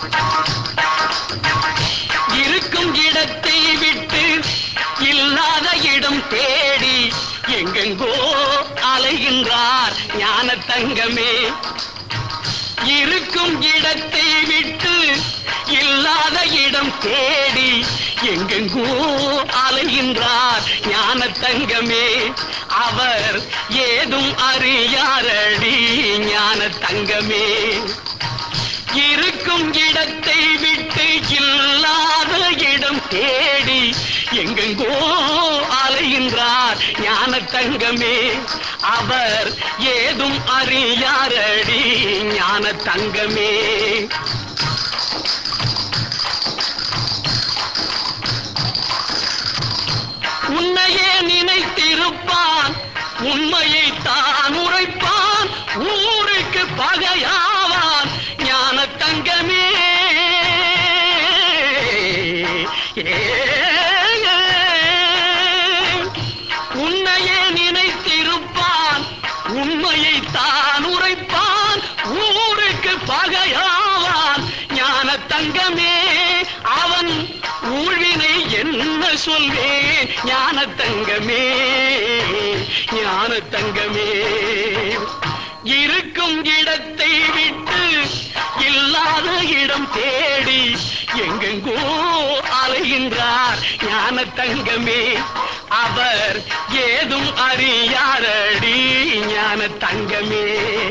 இருக்கும் இடத்தை விட்டு இல்லாத இடம் தேடி எங்கெங்கோ அலைகின்றார் ஞான தங்கமே இருக்கும் இடத்தை விட்டு இல்லாத இடம் தேடி எங்கெங்கோ அலைகின்றார் ஞான தங்கமே அவர் ஏதும் அறியாரடி ஞான தங்கமே இருக்கும் இடத்தை விட்டு இல்லாத இடம் தேடி எங்கெங்கோ அலைகின்றார் ஞான தங்கமே அவர் ஏதும் அறியாரடி ஞான தங்கமே உன்னையே நினைத்திருப்பான் உண்மையை தான் உரைப்பான் ஊருக்கு பகையாவான் ஞான தங்கமே ஏ, ஏ. உன்னையே நினைத்திருப்பான் உண்மையை தான் உரைப்பான் ஊருக்கு பகையாவான் ஞான தங்கமே அவன் ஊழ்வினை என்ன சொல்வேன் ஞான தங்கமே ஞான தங்கமே இருக்கும் இடத்தை விட்டு இல்லாத இடம் தேடி எங்கெங்கோ அலைகின்றார் ஞான தங்கமே அவர் ஏதும் அறியாரடி ஞான தங்கமே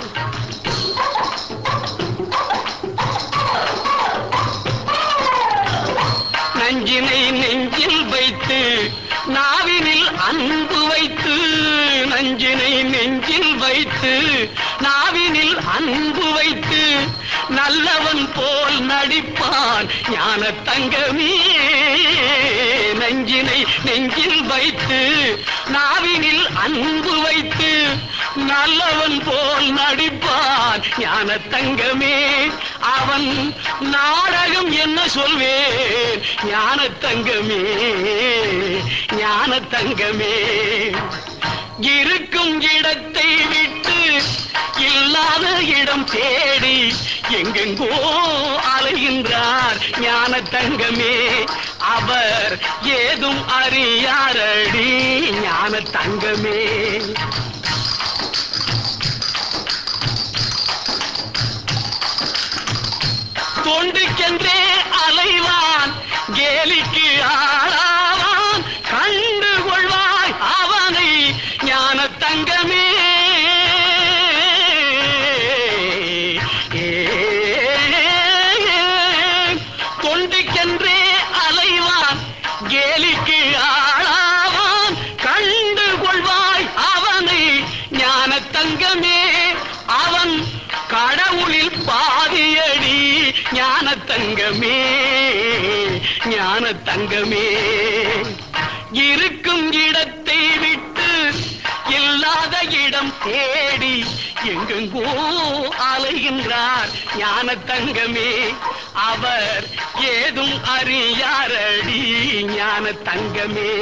நஞ்சினை நெஞ்சில் வைத்து நாவினில் அன்பு வைத்து நஞ்சினை நெஞ்சில் வைத்து நாவினில் அன்பு வைத்து நல்லவன் போல் நடிப்பான் ஞான தங்கமே நஞ்சினை நெஞ்சில் வைத்து நாவினில் அன்பு வைத்து நல்லவன் போல் நடிப்பான் ஞான தங்கமே அவன் நாடகம் என்ன சொல்வேன் ஞான தங்கமே ஞான தங்கமே இருக்கும் இடத்தை விட்டு இல்லாத இடம் தேடி எங்கெங்கோ அலைகின்றார் ஞான தங்கமே அவர் ஏதும் அறியாரடி ஞான தங்கமே தொண்டுக்கென்றே அலைவான் கேலிக்கு ஆளாவான் கண்டு கொள்வாய் அவனை ஞான தங்கமே தொண்டுக்கென்றே அலைவான் கேலிக்கு ஆளாவான் கண்டு கொள்வாய் அவனை ஞான தங்கமே அவன் கடவுளில் பாதியடி ஞான தங்கமே ஞான தங்கமே இருக்கும் இடத்தை விட்டு இல்லாத இடம் தேடி எங்கெங்கோ அலைகின்றார் ஞான தங்கமே அவர் ஏதும் அறியாரடி ஞான தங்கமே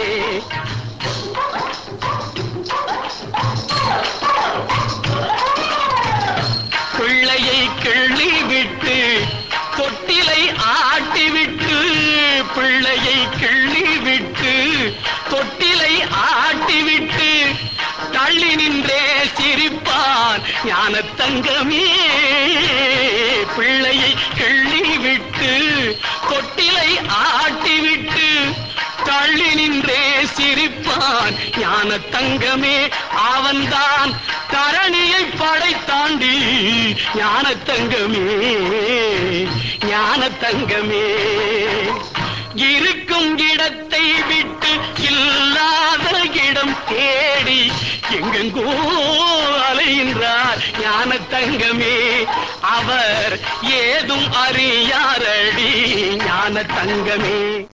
பிள்ளையை கிள்ளி விட்டு தொட்டிலை ஆட்டி விட்டு பிள்ளையை கிள்ளி விட்டு தொட்டிலை ஆட்டி விட்டு தள்ளி நின்றே சிரிப்பான் ஞான தங்கமே பிள்ளையை கிள்ளி விட்டு தொட்டிலை ஆட்டி விட்டு தள்ளி நின்றே சிரிப்பான் ஞான தங்கமே அவன்தான் தரணியை படைத்தாண்டி ஞான தங்கமே ஞான தங்கமே இருக்கும் இடத்தை விட்டு இல்லாத இடம் தேடி எங்கெங்கோ அலைகின்றார் ஞான தங்கமே அவர் ஏதும் அறியாரடி ஞான தங்கமே